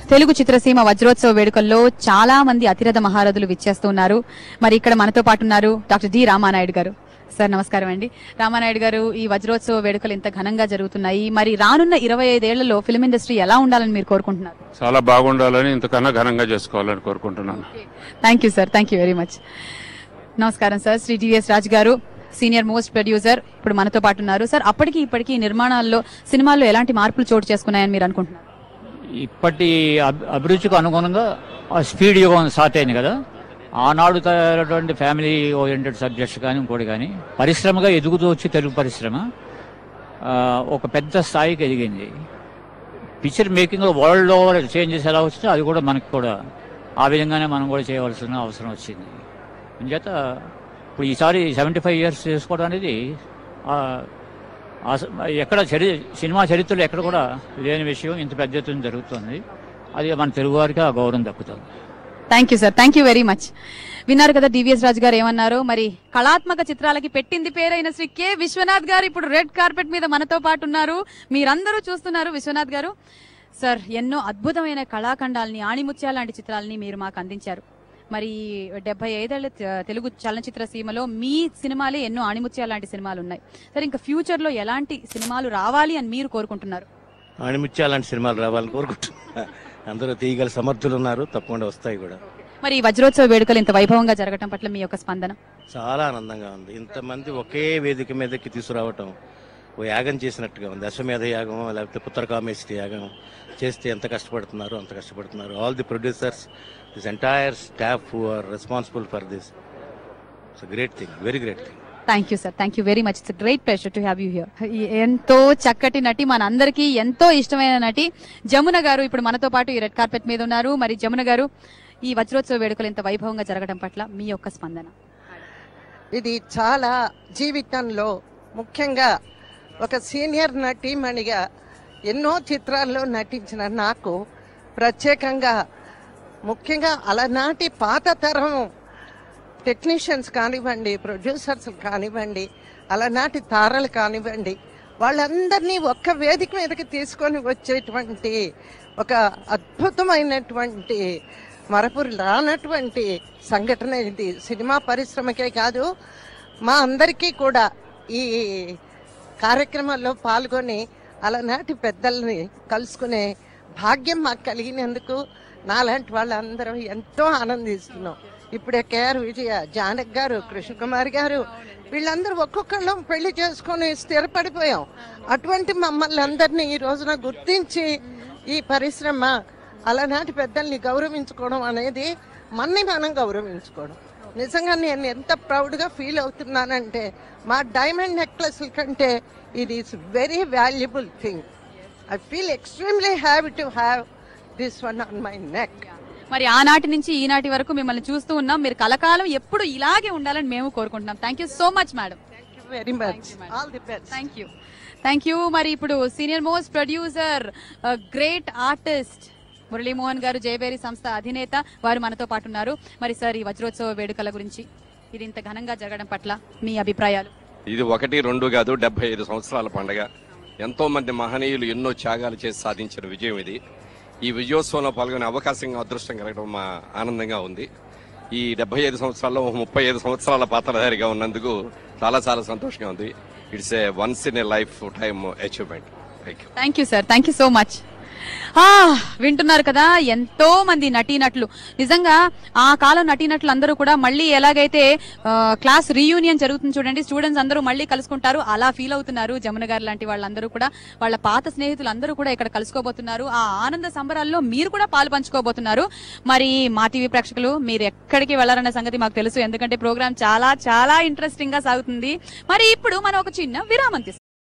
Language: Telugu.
తెలుగు చిత్రసీమ వజ్రోత్సవ వేడుకల్లో చాలా మంది అతిరథ మహారథులు విచ్చేస్తున్నారు మరి ఇక్కడ మనతో పాటు ఉన్నారు డాక్టర్ డి రామానాయుడు గారు సార్ నమస్కారం అండి రామానాయుడు గారు ఈ వజ్రోత్సవ వేడుకలు ఇంత ఘనంగా జరుగుతున్నాయి మరి రానున్న ఇరవై ఐదేళ్లలో ఫిల్మ్ ఇండస్ట్రీ ఎలా ఉండాలని మీరు కోరుకుంటున్నారు చాలా బాగుండాలని ఇంతకన్నా ఘనంగా చేసుకోవాలని కోరుకుంటున్నాను thank you sir thank you very much నమస్కారం sir Shri TVS Raj garu senior most producer ఇప్పుడు మనతో పాటు ఉన్నారు సార్ అప్పటికి ఇప్పటికి నిర్మాణాల్లో సినిమాల్లో ఎలాంటి మార్పులు చోటు చేసుకున్నాయని మీరు అనుకుంటున్నారు ఇప్పటి అభి- అభిరుచికి అనుగుణంగా ఆ స్పీడ్ యుగం స్టార్ట్ అయింది కదా ఆనాడు తయారైనటువంటి ఫ్యామిలీ ఓరియంటెడ్ సబ్జెక్ట్స్ కానీ ఇంకోటి కానీ పరిశ్రమగా ఎదుగుతూ వచ్చి తెలుగు పరిశ్రమ ఆ, ఒక పెద్ద స్థాయికి ఎదిగింది picture making world over changes ఎలా వచ్చితే అది కూడా మనకి కూడా ఆ విధంగానే మనం కూడా చేయవలసిన అవసరం వచ్చింది అందుచేత ఇప్పుడు ఈసారి సెవెంటీ ఫైవ్ ఇయర్స్ చేసుకోవడం అనేది ఆ, ఆ స- ఎక్కడ చరి సినిమా చరిత్రలో ఎక్కడ కూడా లేని విషయం ఇంత పెద్ద ఎత్తున జరుగుతుంది అది మన తెలుగు వారికి ఆ గౌరవం దక్కుతుంది thank you sir thank you very much విన్నారు కదా డివిఎస్ రాజు గారు ఏమన్నారు మరి కళాత్మక చిత్రాలకి పెట్టింది పేరైన శ్రీ కె విశ్వనాథ్ గారు ఇప్పుడు రెడ్ కార్పెట్ మీద మనతో పాటు ఉన్నారు మీరందరూ చూస్తున్నారు విశ్వనాథ్ గారు సార్ ఎన్నో అద్భుతమైన కళాఖండాలని ఆణిముత్యాల లాంటి చిత్రాలని మీరు మాకు అందించారు మరి డెబ్బై ఐదేళ్ల తె- తెలుగు చలనచిత్ర సీమలో మీ సినిమాలే ఎన్నో ఆణిముత్యాల లాంటి సినిమాలు ఉన్నాయి సరే ఇంకా ఫ్యూచర్ లో ఎలాంటి సినిమాలు రావాలి అని మీరు కోరుకుంటున్నారు ఆణిముత్యాల లాంటి సినిమాలు రావాలని కోరుకుంటున్నా అందరూ తీయగల సమర్థులు ఉన్నారు తప్పకుండా వస్తాయి కూడా మరి ఈ వజ్రోత్సవ వేడుకలు ఇంత వైభవంగా జరగటం పట్ల మీ యొక్క స్పందన చాలా ఆనందంగా ఉంది ఇంతమంది ఒకే వేదిక మీదకి తీసుకురావటం ఓ యాగం చేసినట్టుగా ఉంది అశ్వమేధ యాగం లేకపోతే పుత్రకామేష్టి యాగం చేస్తే ఎంత కష్టపడుతున్నారో అంత కష్టపడుతున్నారు all the producers this entire staff who are responsible for this it's great thing very great thing thank you sir thank you very much it's great pleasure to have you here ఎంతో చక్కటి నటి మనందరికీ ఎంతో ఇష్టమైన నటి జమున గారు ఇప్పుడు మనతో పాటు ఈ రెడ్ కార్పెట్ మీద ఉన్నారు మరి జమున గారు ఈ వజ్రోత్సవ వేడుకలు ఇంత వైభవంగా జరగడం పట్ల మీ యొక్క స్పందన ఇది చాలా జీవితంలో ముఖ్యంగా ఒక సీనియర్ నటీమణిగా ఎన్నో చిత్రాల్లో నటించిన నాకు ప్రత్యేకంగా ముఖ్యంగా అలనాటి పాత తరం టెక్నీషియన్స్ కానివ్వండి ప్రొడ్యూసర్స్ కానివ్వండి అలనాటి తారలు కానివ్వండి వాళ్ళందరినీ ఒక్క వేదిక మీదకి తీసుకొని వచ్చేటువంటి ఒక అద్భుతమైనటువంటి మరపురు రానటువంటి సంఘటన ఇది సినిమా పరిశ్రమకే కాదు మా అందరికీ కూడా ఈ కార్యక్రమాల్లో పాల్గొని అలనాటి పెద్దల్ని కలుసుకునే భాగ్యం మాకు కలిగినందుకు నాలాంటి వాళ్ళందరం ఎంతో ఆనందిస్తున్నాం ఇప్పుడే కేఆర్ విజయ జానక్ గారు కృష్ణకుమార్ గారు వీళ్ళందరూ ఒక్కొక్కళ్ళం పెళ్లి చేసుకొని స్థిరపడిపోయాం అటువంటి మమ్మల్ని అందరినీ ఈ రోజున గుర్తించి ఈ పరిశ్రమ అలనాటి పెద్దల్ని గౌరవించుకోవడం అనేది మన్ని మనం గౌరవించుకోవడం నిజంగా నేను ఎంత ప్రౌడ్గా ఫీల్ అవుతున్నానంటే మా డైమండ్ నెక్లెస్ కంటే ఇది is very valuable thing I feel extremely happy to have this one on my neck మరి ఆనాటి నుంచి ఈనాటి వరకు మిమ్మల్ని చూస్తూ ఉన్నాం మీరు కలకాలం ఎప్పుడు ఇలాగే ఉండాలని మేము కోరుకుంటున్నాం thank you so much madam very much all the best thank you thank you మరి ఇప్పుడు senior most producer great artist Murali Mohan garu Jayabheri సంస్థ అధినేత వారు మనతో పాటు ఉన్నారు మరి సార్ ఈ వజ్రోత్సవ వేడుకల గురించి ఇది ఇంత ఘనంగా జరగడం పట్ల మీ అభిప్రాయాలు ఇది ఒకటి రెండు కాదు డెబ్బై ఐదు సంవత్సరాల పండగ ఎంతో మంది మహనీయులు ఎన్నో త్యాగాలు చేసి సాధించిన విజయం ఇది ఈ విజయోత్సవంలో పాల్గొనే అవకాశం అదృష్టం కలగడం మా ఆనందంగా ఉంది ఈ డెబ్బై ఐదు సంవత్సరాల్లో ఒక ముప్పై ఐదు సంవత్సరాల పాత్రధారిగా ఉన్నందుకు చాలా చాలా సంతోషంగా ఉంది it's a once in a life time achievement thank you thank you sir thank you so much ఆ వింటున్నారు కదా ఎంతో మంది నటీనటులు నిజంగా ఆ కాలం నటీనటులు అందరూ కూడా మళ్ళీ ఎలాగైతే ఆ, క్లాస్ రీయూనియన్ జరుగుతుంది చూడండి స్టూడెంట్స్ అందరూ మళ్ళీ కలుసుకుంటారు అలా ఫీల్ అవుతున్నారు జమున గారు లాంటి వాళ్ళందరూ కూడా వాళ్ళ పాత స్నేహితులు అందరూ కూడా ఇక్కడ కలుసుకోబోతున్నారు ఆ ఆనంద సంబరాల్లో మీరు కూడా పాలు పంచుకోబోతున్నారు మరి మా టీవీ ప్రేక్షకులు మీరు ఎక్కడికి వెళ్లారన్న సంగతి మాకు తెలుసు ఎందుకంటే ప్రోగ్రామ్ చాలా చాలా ఇంట్రెస్టింగ్ గా సాగుతుంది మరి ఇప్పుడు మనం ఒక చిన్న విరామం తీసుకుందాం